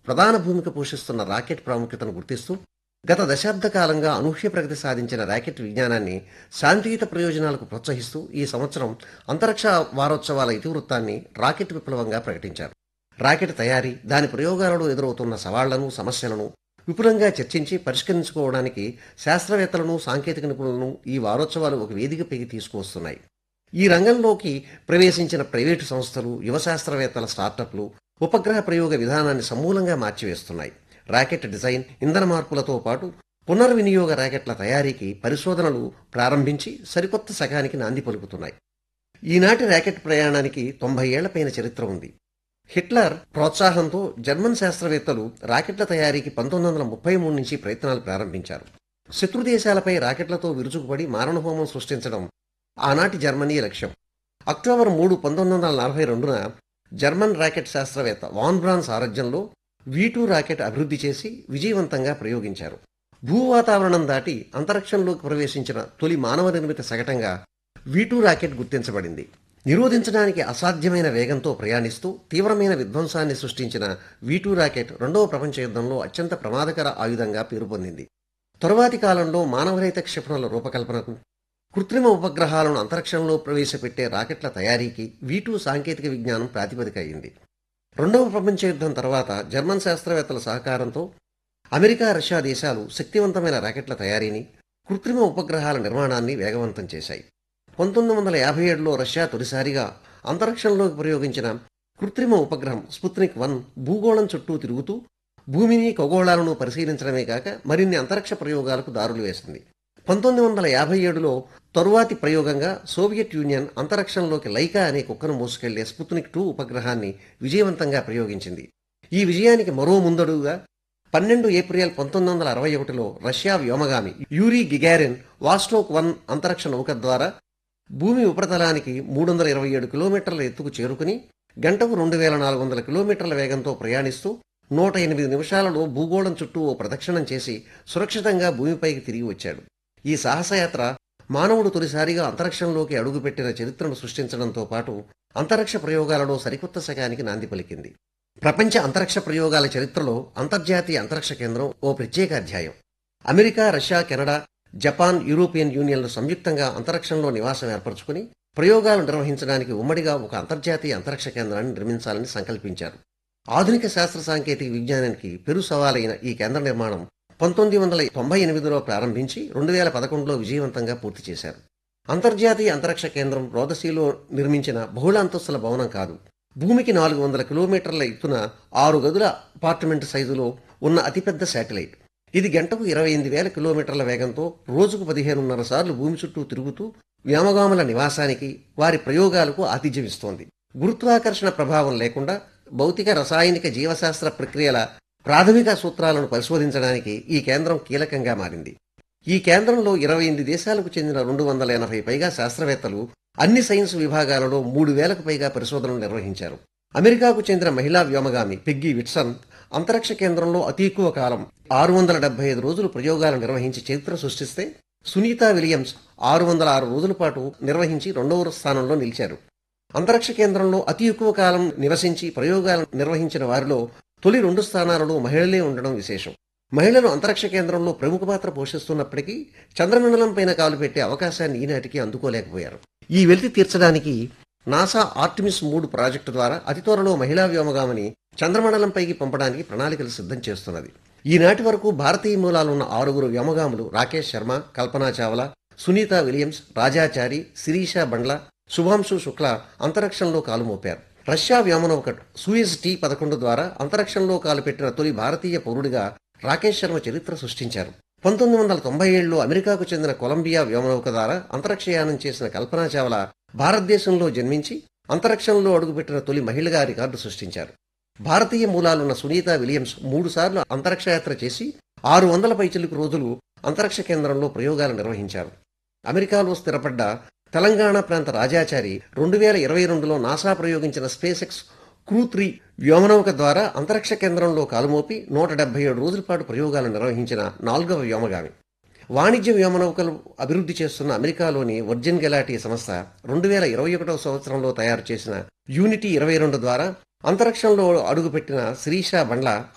ప్రధాన భూమిక పోషిస్తున్న రాకెట్ ప్రాముఖ్యతను గుర్తిస్తూ గత దశాబ్ద కాలంగా అనూహ్య ప్రగతి సాధించిన రాకెట్ విజ్ఞానాన్ని శాంతియుత ప్రయోజనాలకు ప్రోత్సహిస్తూ ఈ సంవత్సరం అంతరిక్ష వారోత్సవాల ఇతివృత్తాన్ని రాకెట్ విప్లవంగా ప్రకటించారు రాకెట్ తయారీ దాని ప్రయోగాలలో ఎదురవుతున్న సవాళ్లను సమస్యలను విపులంగా చర్చించి పరిష్కరించుకోవడానికి శాస్త్రవేత్తలను సాంకేతిక నిపుణులను ఈ వారోత్సవాలు ఒక వేదికపైకి తీసుకువస్తున్నాయి ఈ రంగంలోకి ప్రవేశించిన ప్రైవేటు సంస్థలు యువ శాస్త్రవేత్తల స్టార్టప్లు ఉపగ్రహ ప్రయోగ విధానాన్ని సమూలంగా మార్చివేస్తున్నాయి రాకెట్ డిజైన్ ఇంధన మార్పులతో పాటు పునర్వినియోగ రాకెట్ల తయారీకి పరిశోధనలు ప్రారంభించి సరికొత్త శకానికి నాంది పలుకుతున్నాయి ఈనాటి రాకెట్ ప్రయాణానికి తొంభై ఏళ్లపైన చరిత్ర ఉంది హిట్లర్ ప్రోత్సాహంతో జర్మన్ శాస్త్రవేత్తలు రాకెట్ల తయారీకి పంతొమ్మిది వందల ముప్పై మూడు నుంచి ప్రయత్నాలు ప్రారంభించారు శత్రు దేశాలపై రాకెట్లతో విరుచుకుపడి మారణహోమం సృష్టించడం ఆనాటి జర్మనీ లక్ష్యం అక్టోబర్ మూడు పంతొమ్మిది వందల నలభై రెండున జర్మన్ రాకెట్ శాస్త్రవేత్త వాన్ బ్రాన్ సారథ్యంలో టూ రాకెట్ అభివృద్ధి చేసి విజయవంతంగా ప్రయోగించారు భూ వాతావరణం దాటి అంతరిక్షంలోకి ప్రవేశించిన తొలి మానవ నిర్మిత శకటంగా టూ రాకెట్ గుర్తించబడింది నిరోధించడానికి అసాధ్యమైన వేగంతో ప్రయాణిస్తూ తీవ్రమైన విధ్వంసాన్ని సృష్టించిన టూ రాకెట్ రెండవ ప్రపంచ యుద్ధంలో అత్యంత ప్రమాదకర ఆయుధంగా పేరు పొందింది తరువాతి కాలంలో మానవరహిత క్షిపణుల రూపకల్పనకు కృత్రిమ ఉపగ్రహాలను అంతరిక్షంలో ప్రవేశపెట్టే రాకెట్ల తయారీకి టూ సాంకేతిక విజ్ఞానం ప్రాతిపదిక అయింది రెండవ ప్రపంచ యుద్ధం తర్వాత జర్మన్ శాస్త్రవేత్తల సహకారంతో అమెరికా రష్యా దేశాలు శక్తివంతమైన రాకెట్ల తయారీని కృత్రిమ ఉపగ్రహాల నిర్మాణాన్ని వేగవంతం చేశాయి పంతొమ్మిది వందల యాభై ఏడులో రష్యా తొలిసారిగా అంతరిక్షంలోకి ప్రయోగించిన కృత్రిమ ఉపగ్రహం స్పుత్నిక్ వన్ భూగోళం చుట్టూ తిరుగుతూ భూమిని ఖగోళాలను పరిశీలించడమే కాక మరిన్ని అంతరిక్ష ప్రయోగాలకు దారులు వేసింది పంతొమ్మిది వందల యాభై ఏడులో తరువాతి ప్రయోగంగా సోవియట్ యూనియన్ అంతరిక్షంలోకి లైకా అనే కుక్కను మోసుకెళ్లే స్పుత్నిక్ టూ ఉపగ్రహాన్ని విజయవంతంగా ప్రయోగించింది ఈ విజయానికి మరో ముందడుగుగా పన్నెండు ఏప్రిల్ పంతొమ్మిది వందల అరవై ఒకటిలో రష్యా వ్యోమగామి యూరీ గిగారిన్ వాస్టోక్ వన్ అంతరిక్ష నౌక ద్వారా భూమి ఉపరితలానికి మూడు వందల ఇరవై ఏడు కిలోమీటర్ల ఎత్తుకు చేరుకుని గంటకు రెండు వేల నాలుగు వందల కిలోమీటర్ల వేగంతో ప్రయాణిస్తూ నూట ఎనిమిది నిమిషాలలో భూగోళం చుట్టూ ఓ ప్రదక్షిణం చేసి సురక్షితంగా భూమిపైకి తిరిగి వచ్చాడు ఈ సాహసయాత్ర మానవుడు తొలిసారిగా అంతరిక్షంలోకి అడుగుపెట్టిన చరిత్రను సృష్టించడంతో పాటు అంతరిక్ష ప్రయోగాలలో సరికొత్త శకానికి నాంది పలికింది ప్రపంచ అంతరిక్ష ప్రయోగాల చరిత్రలో అంతర్జాతీయ అంతరిక్ష కేంద్రం ఓ ప్రత్యేక అధ్యాయం America Russia Canada Japan European యూనియన్లు సంయుక్తంగా అంతరిక్షంలో నివాసం ఏర్పరచుకుని ప్రయోగాలు నిర్వహించడానికి ఉమ్మడిగా ఒక అంతర్జాతీయ అంతరిక్ష కేంద్రాన్ని నిర్మించాలని సంకల్పించారు ఆధునిక శాస్త్ర సాంకేతిక విజ్ఞానానికి పెరు సవాలైన ఈ కేంద్ర నిర్మాణం పంతొమ్మిది వందల తొంభై ఎనిమిదిలో ప్రారంభించి రెండు వేల పదకొండులో విజయవంతంగా పూర్తి చేశారు అంతర్జాతీయ అంతరిక్ష కేంద్రం రోదసీలో నిర్మించిన బహుళ అంతస్తుల భవనం కాదు భూమికి నాలుగు వందల కిలోమీటర్ల ఎత్తున ఆరు గదుల అపార్ట్మెంట్ సైజులో ఉన్న అతిపెద్ద శాటిలైట్ ఇది గంటకు ఇరవై ఎనిమిది వేల కిలోమీటర్ల వేగంతో రోజుకు పదిహేనున్నర సార్లు భూమి చుట్టూ తిరుగుతూ వ్యోమగాముల నివాసానికి వారి ప్రయోగాలకు ఆతిథ్యమిస్తోంది గురుత్వాకర్షణ ప్రభావం లేకుండా భౌతిక రసాయనిక జీవశాస్త్ర ప్రక్రియల ప్రాథమిక సూత్రాలను పరిశోధించడానికి ఈ కేంద్రం కీలకంగా మారింది ఈ కేంద్రంలో ఇరవై ఎనిమిది దేశాలకు చెందిన రెండు వందల ఎనభై పైగా శాస్త్రవేత్తలు అన్ని సైన్స్ విభాగాలలో మూడు వేలకు పైగా పరిశోధనలు నిర్వహించారు అమెరికాకు చెందిన మహిళా వ్యోమగామి పెగ్గి విట్సన్ అంతరిక్ష కేంద్రంలో అతి ఎక్కువ కాలం ఆరు వందల డెబ్బై ఐదు రోజులు ప్రయోగాలు నిర్వహించి చరిత్ర సృష్టిస్తే సునీతా విలియమ్స్ ఆరు వందల ఆరు రోజుల పాటు నిర్వహించి రెండవ స్థానంలో నిలిచారు అంతరిక్ష కేంద్రంలో అతి ఎక్కువ కాలం నివసించి ప్రయోగాలు నిర్వహించిన వారిలో తొలి రెండు స్థానాలలో మహిళలే ఉండడం విశేషం మహిళలు అంతరిక్ష కేంద్రంలో ప్రముఖ పాత్ర పోషిస్తున్నప్పటికీ చంద్రమండలం పైన కాలు పెట్టే అవకాశాన్ని ఈనాటికి అందుకోలేకపోయారు ఈ వెలితి తీర్చడానికి నాసా ఆర్టిమిస్ మూడు ప్రాజెక్టు ద్వారా అతి త్వరలో మహిళా వ్యోమగామని చంద్రమండలంపైకి పంపడానికి ప్రణాళికలు సిద్ధం చేస్తున్నది ఈనాటి వరకు భారతీయ మూలాలున్న ఆరుగురు వ్యోమగాములు రాకేష్ శర్మ కల్పనా చావ్లా సునీత విలియమ్స్ రాజాచారి శిరీష బండ్ల శుభాంశు శుక్ల అంతరిక్షంలో కాలు మోపారు రష్యా వ్యోమనౌక సూయిజ్ టీ పదకొండు ద్వారా అంతరిక్షంలో కాలుపెట్టిన తొలి భారతీయ పౌరుడిగా రాకేష్ శర్మ చరిత్ర సృష్టించారు పంతొమ్మిది వందల తొంభై ఏడులో అమెరికాకు చెందిన కొలంబియా వ్యోమనౌక ద్వారా అంతరిక్షయానం చేసిన కల్పనా చావ్లా భారతదేశంలో జన్మించి అంతరిక్షంలో అడుగుపెట్టిన తొలి మహిళగా రికార్డు సృష్టించారు భారతీయ మూలాలున్న సునీత విలియమ్స్ మూడు సార్లు అంతరిక్షయాత్ర చేసి ఆరు వందల పైచిలుకు రోజులు అంతరిక్ష కేంద్రంలో ప్రయోగాలు నిర్వహించారు అమెరికాలో స్థిరపడ్డ తెలంగాణ ప్రాంత రాజాచారి రెండు వేల ఇరవై రెండులో నాసా ప్రయోగించిన స్పేస్ ఎక్స్ క్రూ త్రీ వ్యోమనౌక ద్వారా అంతరిక్ష కేంద్రంలో కాలుమోపి నూట డెబ్బై ఏడు రోజుల పాటు ప్రయోగాలు నిర్వహించిన నాలుగవ వ్యోమగామి వాణిజ్య వ్యోమనౌకలు అభివృద్ధి చేస్తున్న అమెరికాలోని వర్జిన్ గెలాటీ సంస్థ రెండు వేల ఇరవై ఒకటవ సంవత్సరంలో తయారు చేసిన యూనిటీ ఇరవై రెండు ద్వారా అంతరిక్షంలో అడుగుపెట్టిన శిరీష బండ్ల